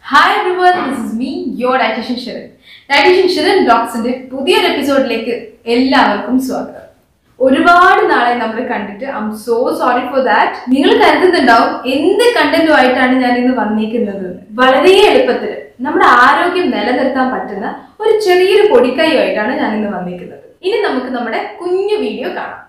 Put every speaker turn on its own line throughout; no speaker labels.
Hi everyone this is me your dietitian Shiran dietitian Shiran ബ്ലോഗ്സിന്റെ പുതിയൊരു എപ്പിസോഡിലേക്ക് എല്ലാവർക്കും സ്വാഗതം ഒരുപാട് നാളെ നമ്മൾ കണ്ടിട്ട് I'm so sorry for that നിങ്ങൾ കരുതുന്നുണ്ടാവും എന്ത് കണ്ടന്റുമായിട്ടാണ് ഞാൻ ഇന്ന് വന്നിരിക്കുന്നത് എന്ന്. വളരെ എളുപ്പത്തിൽ നമ്മുടെ ആരോഗ്യം നിലനിർത്താൻ പറ്റുന്ന ഒരു ചെറിയൊരു പൊടിക്കൈയുമായിട്ടാണ് ഞാൻ ഇന്ന് വന്നിരിക്കുന്നത് ഇനി നമുക്ക് നമ്മുടെ കുഞ്ഞു വീഡിയോ കാണാം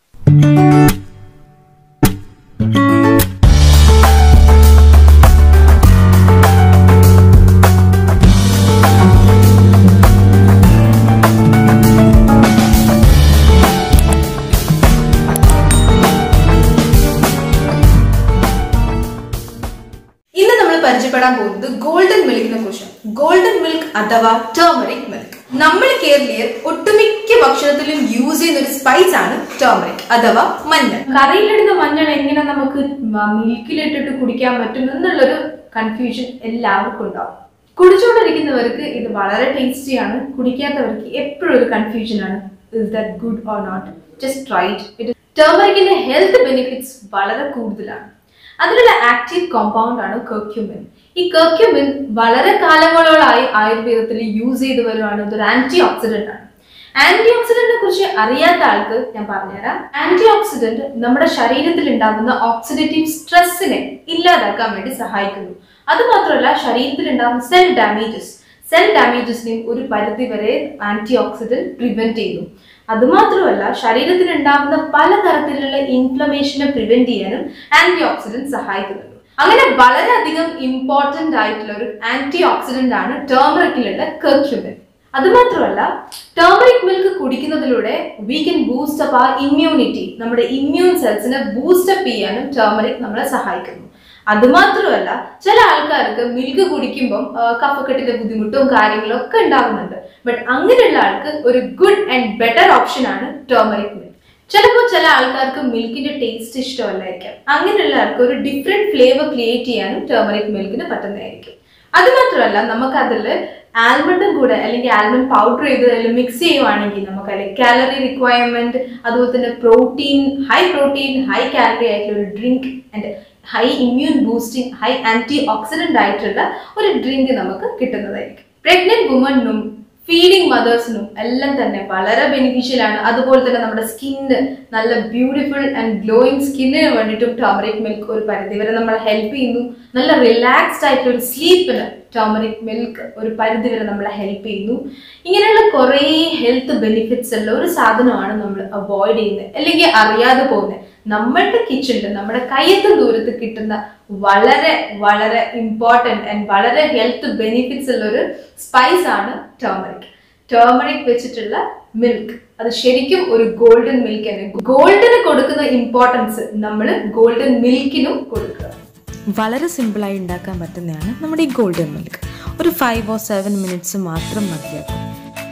ഇന്ന് നമ്മൾ പരിചയപ്പെടാൻ പോകുന്നത് ഗോൾഡൻ മിൽക്കിനെ കുറിച്ചാണ് ഗോൾഡൻ മിൽക്ക് അഥവാ ടേമറിക് മിൽക്ക് നമ്മൾ കേരളീയർ ഒട്ടുമിക്ക ഭക്ഷണത്തിലും യൂസ് ചെയ്യുന്ന ഒരു സ്പൈസ് ആണ് ടേമറിക് അഥവാ മഞ്ഞൾ കറിയിലിടുന്ന മഞ്ഞൾ എങ്ങനെ നമുക്ക് മിൽക്കിലിട്ടിട്ട് കുടിക്കാൻ പറ്റും എന്നുള്ളൊരു കൺഫ്യൂഷൻ എല്ലാവർക്കും ഉണ്ടാവും കുടിച്ചുകൊണ്ടിരിക്കുന്നവർക്ക് ഇത് വളരെ ടേസ്റ്റിയാണ് കുടിക്കാത്തവർക്ക് എപ്പോഴും ഒരു കൺഫ്യൂഷൻ ആണ് is that good or not just try it ടേമറിക്കിന്റെ ഹെൽത്ത് ബെനിഫിറ്റ്സ് വളരെ കൂടുതലാണ് അതിലുള്ള ആക്റ്റീവ് കോമ്പൗണ്ട് ആണ് കർക്യൂമിൻ ഈ കർക്യൂമിൻ വളരെ കാലങ്ങളോളായി ആയുർവേദത്തിൽ യൂസ് ചെയ്തു വരുവാണ് ഇതൊരു ആന്റി ഓക്സിഡന്റ് ആണ് ആന്റി ഓക്സിഡന്റിനെ കുറിച്ച് അറിയാത്ത ആൾക്ക് ഞാൻ പറഞ്ഞുതരാം ആന്റി ഓക്സിഡന്റ് നമ്മുടെ ശരീരത്തിൽ ഉണ്ടാകുന്ന ഓക്സിഡേറ്റീവ് സ്ട്രെസ്സിനെ ഇല്ലാതാക്കാൻ വേണ്ടി സഹായിക്കുന്നു അത് മാത്രമല്ല ശരീരത്തിൽ ഉണ്ടാകുന്ന സെൽ ഡാമേജസ് സെൽ ഡാമേജസിനെയും ഒരു പരിധി വരെ ആന്റി ഓക്സിഡന്റ് പ്രിവെന്റ് ചെയ്യുന്നു അതുമാത്രമല്ല ശരീരത്തിൽ ഉണ്ടാകുന്ന പലതരത്തിലുള്ള ഇൻഫ്ലമേഷനെ പ്രിവെന്റ് ചെയ്യാനും ആന്റി ഓക്സിഡന്റ് സഹായിക്കുന്നുണ്ട് അങ്ങനെ വളരെയധികം ഇമ്പോർട്ടന്റ് ആയിട്ടുള്ള ഒരു ആന്റി ഓക്സിഡന്റ് ആണ് ടേമറിക്കിലുള്ള കർക്യൂമിൻ അതുമാത്രമല്ല ടേമറിക് മിൽക്ക് കുടിക്കുന്നതിലൂടെ we can boost up uh immunity നമ്മുടെ ഇമ്മ്യൂൺ സെൽസിനെ ബൂസ്റ്റപ്പ് ചെയ്യാനും ടേമറിക് നമ്മളെ സഹായിക്കുന്നു അതുമാത്രമല്ല ചില ആൾക്കാർക്ക് മിൽക്ക് കുടിക്കുമ്പം ആ, കഫക്കെട്ടിന്റെ ബുദ്ധിമുട്ടും കാര്യങ്ങളും ഒക്കെ ഉണ്ടാകുന്നുണ്ട് ബട്ട് അങ്ങനെയുള്ള ആൾക്ക് ഒരു ഗുഡ് ആൻഡ് ബെറ്റർ ഓപ്ഷൻ ആണ് ടേമറിക് മിൽക്ക് ചിലപ്പോൾ ചില ആൾക്കാർക്ക് മിൽക്കിന്റെ ടേസ്റ്റ് ഇഷ്ടമല്ലായിരിക്കാം അങ്ങനെയുള്ള ആൾക്ക് ഒരു ഡിഫറെന്റ് ഫ്ലേവർ ക്രിയേറ്റ് ചെയ്യാനും ടേമറിക് മിൽക്കിന് പറ്റുന്നതായിരിക്കും അത് മാത്രമല്ല നമുക്ക് അതിൽ ആൽമണ്ടും കൂടെ അല്ലെങ്കിൽ ആൽമണ്ട് പൗഡർ ചെയ്ത് അതിൽ മിക്സ് ചെയ്യുവാണെങ്കിൽ നമുക്ക് അതിൽ കാലറി റിക്വയർമെന്റ് അതുപോലെ തന്നെ protein high protein high calorie ആയിട്ടുള്ള ഒരു drink and high immune boosting high antioxidant ആയിട്ടുള്ള ഒരു ഡ്രിങ്ക് നമുക്ക് കിട്ടുന്നതായിരിക്കും പ്രഗ്നന്റ് വുമണിനും ഫീഡിങ് മദേഴ്സിനും എല്ലാം തന്നെ വളരെ ബെനിഫിഷ്യൽ ആണ് അതുപോലെ തന്നെ നമ്മുടെ സ്കിന്ന് നല്ല ബ്യൂട്ടിഫുൾ ആൻഡ് ഗ്ലോയിങ് സ്കിന്നിന് വേണ്ടിയിട്ടും ടർമറിക് മിൽക്ക് ഒരു പരിധി വരെ നമ്മളെ ഹെൽപ്പ് ചെയ്യുന്നു നല്ല റിലാക്സ്ഡ് ആയിട്ടുള്ള ഒരു സ്ലീപ്പിന് ടർമറിക് മിൽക്ക് ഒരു പരിധി വരെ നമ്മളെ ഹെൽപ്പ് ചെയ്യുന്നു ഇങ്ങനെയുള്ള കുറേ ഹെൽത്ത് ബെനിഫിറ്റ്സ് ഉള്ള ഒരു സാധനമാണ് നമ്മൾ അവോയ്ഡ് ചെയ്യുന്നത് അല്ലെങ്കിൽ അറിയാതെ പോകുന്നത് നമ്മളുടെ കിച്ചണിൽ നമ്മുടെ കയ്യെത്തും ദൂരത്ത് കിട്ടുന്ന വളരെ വളരെ ഇമ്പോർട്ടൻറ്റ് ആൻഡ് വളരെ ഹെൽത്ത് ബെനിഫിറ്റ്സ് ഉള്ള ഒരു സ്പൈസ് ആണ് ടേമറിക് ടേമറിക് വെച്ചിട്ടുള്ള മിൽക്ക് അത് ശരിക്കും ഒരു ഗോൾഡൻ മിൽക്ക് തന്നെ ഗോൾഡിന് കൊടുക്കുന്ന ഇമ്പോർട്ടൻസ് നമ്മൾ ഗോൾഡൻ മിൽക്കിനും കൊടുക്കുക
വളരെ സിമ്പിളായി ഉണ്ടാക്കാൻ പറ്റുന്നതാണ് നമ്മുടെ ഈ ഗോൾഡൻ മിൽക്ക് ഒരു ഫൈവ് ഓർ സെവൻ മിനിറ്റ്സ് മാത്രം മതിയാക്കും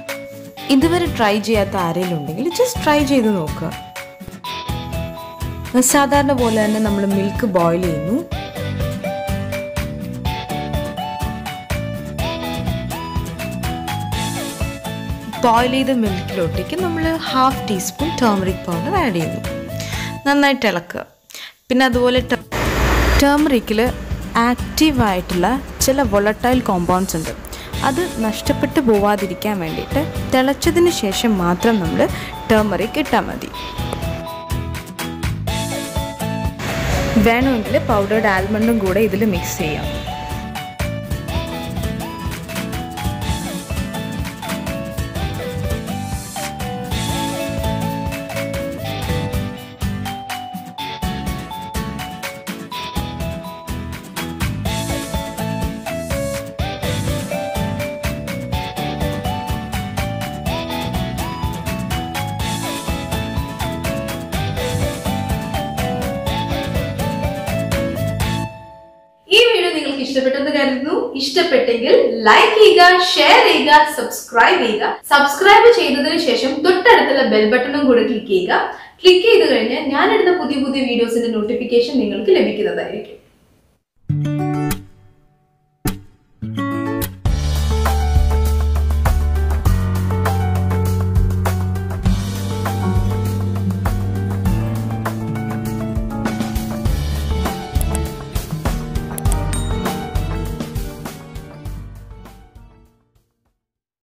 ഇതുവരെ ട്രൈ ചെയ്യാത്ത ആരെങ്കിലും ഉണ്ടെങ്കിൽ ജസ്റ്റ് ട്രൈ ചെയ്ത് നോക്കുക സാധാരണ പോലെ തന്നെ നമ്മൾ മിൽക്ക് ബോയിൽ ചെയ്യുന്നു ബോയിൽ ചെയ്ത മിൽക്കിലോട്ടേക്ക് നമ്മൾ half teaspoon turmeric powder add ചെയ്യുന്നു നന്നായിട്ട് ഇളക്കുക പിന്നെ അതുപോലെ ടേമറിക്കിൽ ആക്റ്റീവായിട്ടുള്ള ചില വൊളട്ടൈൽ കോമ്പൗണ്ട്സ് ഉണ്ട് അത് നഷ്ടപ്പെട്ടു പോവാതിരിക്കാൻ വേണ്ടിയിട്ട് തിളച്ചതിന് ശേഷം മാത്രം നമ്മൾ ടേമറിക് ഇട്ടാൽ മതി വേണമെങ്കിൽ പൗഡേർഡ് ആൽമണ്ടും കൂടെ ഇതിൽ മിക്സ് ചെയ്യാം
ഈ വീഡിയോ നിങ്ങൾക്ക് ഇഷ്ടപ്പെട്ടെന്ന് കരുതുന്നു ഇഷ്ടപ്പെട്ടെങ്കിൽ ലൈക്ക് ചെയ്യുക ഷെയർ ചെയ്യുക സബ്സ്ക്രൈബ് ചെയ്യുക സബ്സ്ക്രൈബ് ചെയ്തതിനു ശേഷം തൊട്ടടുത്തുള്ള ബെൽ ബട്ടണും കൂടെ ക്ലിക്ക് ചെയ്യുക ക്ലിക്ക് ചെയ്ത് കഴിഞ്ഞാൽ ഞാനെടുത്ത പുതിയ പുതിയ വീഡിയോസിന്റെ നോട്ടിഫിക്കേഷൻ നിങ്ങൾക്ക് ലഭിക്കുന്നതായിരിക്കും